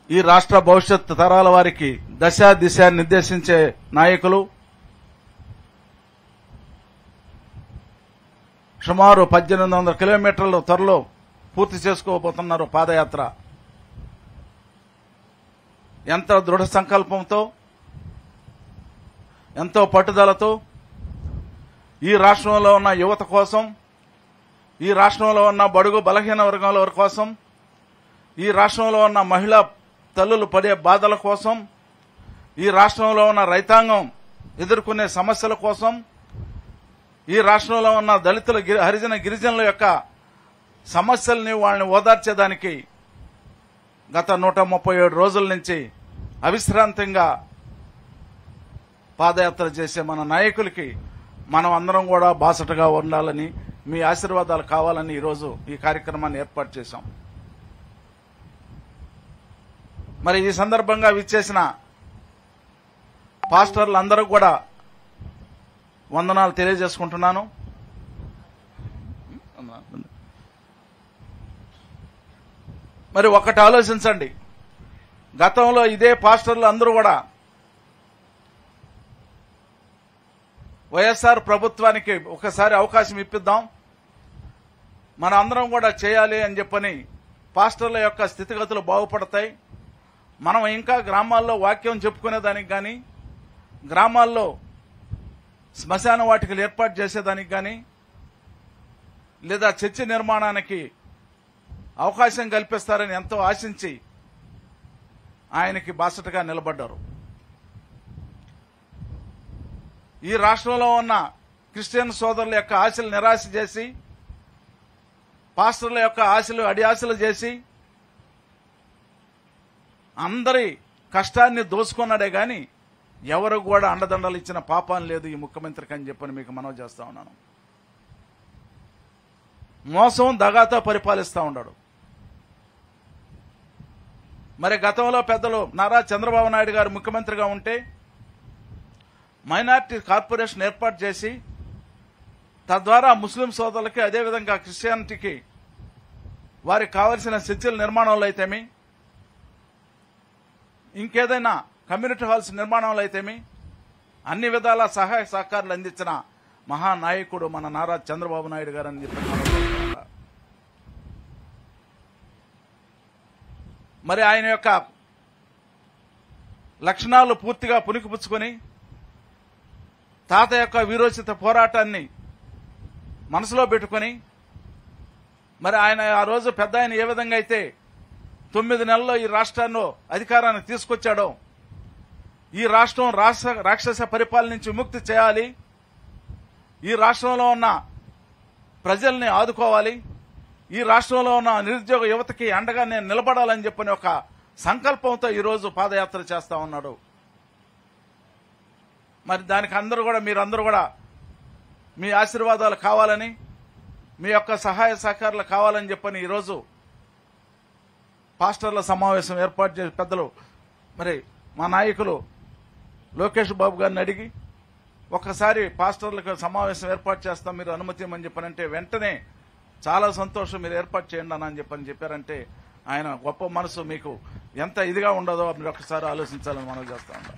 ఈ రాష్ట్ర భవిష్యత్ తరాల వారికి దశ దిశ నిర్దేశించే నాయకులు సుమారు పద్దెనిమిది వందల కిలోమీటర్లు త్వరలో పూర్తి చేసుకోబోతున్నారు పాదయాత్ర ఎంత దృఢ సంకల్పంతో ఎంతో పట్టుదలతో ఈ రాష్ట్రంలో ఉన్న యువత కోసం ఈ రాష్ట్రంలో ఉన్న బడుగు బలహీన వర్గాల వారి కోసం ఈ రాష్ట్రంలో ఉన్న మహిళా తల్లులు పడే బాధల కోసం ఈ రాష్ట్రంలో ఉన్న రైతాంగం ఎదుర్కొనే సమస్యల కోసం ఈ రాష్ట్రంలో ఉన్న దళితుల గిరి- హరిజన గిరిజనుల యొక్క సమస్యల్ని వాళ్ళని ఓదార్చేదానికి గత నూట ముప్పై ఏడు రోజుల నుంచి అవిశ్రాంతంగా పాదయాత్ర చేసే మన నాయకులకి మనం అందరం కూడా బాసటగా ఉండాలని మీ ఆశీర్వాదాలు కావాలని ఈరోజు ఈ కార్యక్రమాన్ని ఏర్పాటు చేశాం మరి ఈ సందర్భంగా విచ్చేసిన పాస్టర్లందరూ కూడా వందనాలు తెలియజేసుకుంటున్నాను మరి ఒకటి ఆలోచించండి గతంలో ఇదే పాస్టర్లు అందరూ కూడా వైఎస్ఆర్ ప్రభుత్వానికి ఒకసారి అవకాశం ఇప్పిద్దాం మన అందరం కూడా చేయాలి అని చెప్పని పాస్టర్ల యొక్క స్థితిగతులు బాగుపడతాయి మనం ఇంకా గ్రామాల్లో వాక్యం చెప్పుకునేదానికి కానీ గ్రామాల్లో శ్మశాన వాటికలు ఏర్పాటు చేసేదానికి కానీ లేదా చర్చి నిర్మాణానికి అవకాశం కల్పిస్తారని ఎంతో ఆశించి ఆయనకి బాసటగా నిలబడ్డారు ఈ రాష్ట్రంలో ఉన్న క్రిస్టియన్ సోదరుల యొక్క ఆశలు నిరాశ చేసి పాస్టర్ల యొక్క ఆశలు అడి ఆశలు చేసి అందరి కష్టాన్ని దోసుకున్నాడే గాని ఎవరు కూడా అండదండలు ఇచ్చిన పాపం లేదు ఈ ముఖ్యమంత్రికి అని చెప్పని మీకు మనవి చేస్తా ఉన్నాను మోసం దగాతో పరిపాలిస్తా ఉన్నాడు మరి గతంలో పెద్దలు నారా చంద్రబాబు నాయుడు గారు ముఖ్యమంత్రిగా ఉంటే మైనార్టీ కార్పొరేషన్ ఏర్పాటు చేసి తద్వారా ముస్లిం సోదరులకి అదేవిధంగా క్రిస్టియానిటీకి వారికి కావలసిన చర్చిల నిర్మాణంలో అయితేమి ఇంకేదైనా కమ్యూనిటీ హాల్స్ నిర్మాణంలో అయితేమి అన్ని విధాల సహాయ సహకారాలు అందించిన మహానాయకుడు మన నారా చంద్రబాబు నాయుడు గారు అని చెప్పి మనం చెప్తున్నా. మరి ఆయన యొక్క లక్షణాలు పూర్తిగా పునికిపుచ్చుకొని తాత యొక్క వీరోచిత పోరాటాన్ని మనసులో పెట్టుకొని మరి ఆయన ఆ రోజు పెద్ద ఆయన ఏ విధంగా అయితే తొమ్మిది నెలల్లో ఈ రాష్ట్రాన్ని అధికారాన్ని తీసుకొచ్చాడో ఈ రాష్ట్రం రాష్ట్ర రాక్షస పరిపాలన నుంచి విముక్తి చేయాలి ఈ రాష్ట్రంలో ఉన్న ప్రజల్ని ఆదుకోవాలి ఈ రాష్ట్రంలో ఉన్న నిరుద్యోగ యువతకి అండగా నేను నిలబడాలని చెప్పని ఒక సంకల్పంతో ఈరోజు పాదయాత్ర చేస్తా ఉన్నాడు మరి దానికి అందరూ కూడా మీరందరూ కూడా మీ ఆశీర్వాదాలు కావాలని మీ యొక్క సహాయ సహకారాలు కావాలని చెప్పని ఈరోజు పాస్టర్ల సమావేశం ఏర్పాటు చేసి పెద్దలు మరి మా నాయకులు లోకేష్ బాబు గారిని అడిగి ఒక్కసారి పాస్టర్లకు సమావేశం ఏర్పాటు చేస్తాం మీరు అనుమతి ఇవ్వమని చెప్పారంటే వెంటనే చాలా సంతోషం మీరు ఏర్పాటు చేయండి అన్న అని చెప్పని చెప్పారంటే ఆయన గొప్ప మనసు మీకు ఎంత ఇదిగా ఉండదో మీరు ఒక్కసారి ఆలోచించాలని మనం చేస్తా ఉన్నాం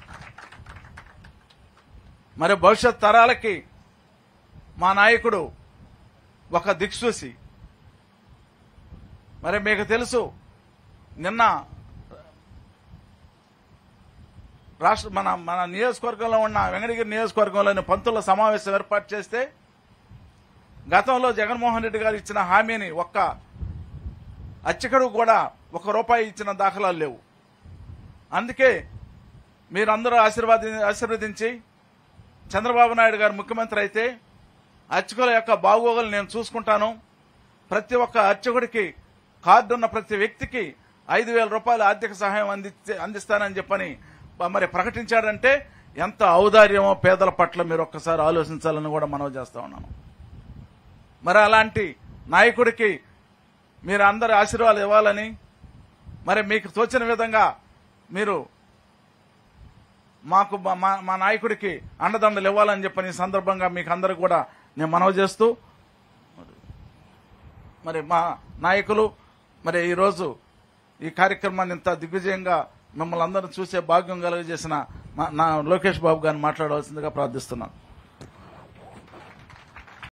మరి భవిష్యత్ తరాలకి మా నాయకుడు ఒక దిక్సూసి మరి మీకు తెలుసు నిన్న రాష్ట్ర మన మన నియోజకవర్గంలో ఉన్న వెంకటగిరి నియోజకవర్గంలోని పంతుల సమావేశం ఏర్పాటు చేస్తే గతంలో జగన్మోహన్ రెడ్డి గారు ఇచ్చిన హామీని ఒక్క అర్చకుడు కూడా ఒక రూపాయి ఇచ్చిన దాఖలాలు లేవు అందుకే మీరందరూ ఆశీర్వాది ఆశీర్వదించి చంద్రబాబు నాయుడు గారు ముఖ్యమంత్రి అయితే అర్చకుల యొక్క బాగోగులు నేను చూసుకుంటాను ప్రతి ఒక్క అర్చకుడికి కార్డు ఉన్న ప్రతి వ్యక్తికి ఐదు వేల రూపాయల ఆర్థిక సహాయం అందిస్తే అందిస్తానని చెప్పని మరి ప్రకటించాడంటే ఎంత ఔదార్యమో పేదల పట్ల మీరు ఒక్కసారి ఆలోచించాలని కూడా మనవి చేస్తా ఉన్నాను మరి అలాంటి నాయకుడికి మీరు అందరి ఆశీర్వాదాలు ఇవ్వాలని మరి మీకు తోచిన విధంగా మీరు మాకు మా- మా మా నాయకుడికి అండదండలు ఇవ్వాలని చెప్పని ఈ సందర్భంగా మీకు అందరికి కూడా నేను మనవి చేస్తూ మరి మా నాయకులు మరి ఈరోజు ఈ కార్యక్రమాన్ని ఇంత దిగ్విజయంగా మిమ్మల్ని అందరిని చూసే భాగ్యం కలుగజేసిన మా- నా లోకేష్ బాబు గారిని మాట్లాడవలసిందిగా ప్రార్థిస్తున్నాను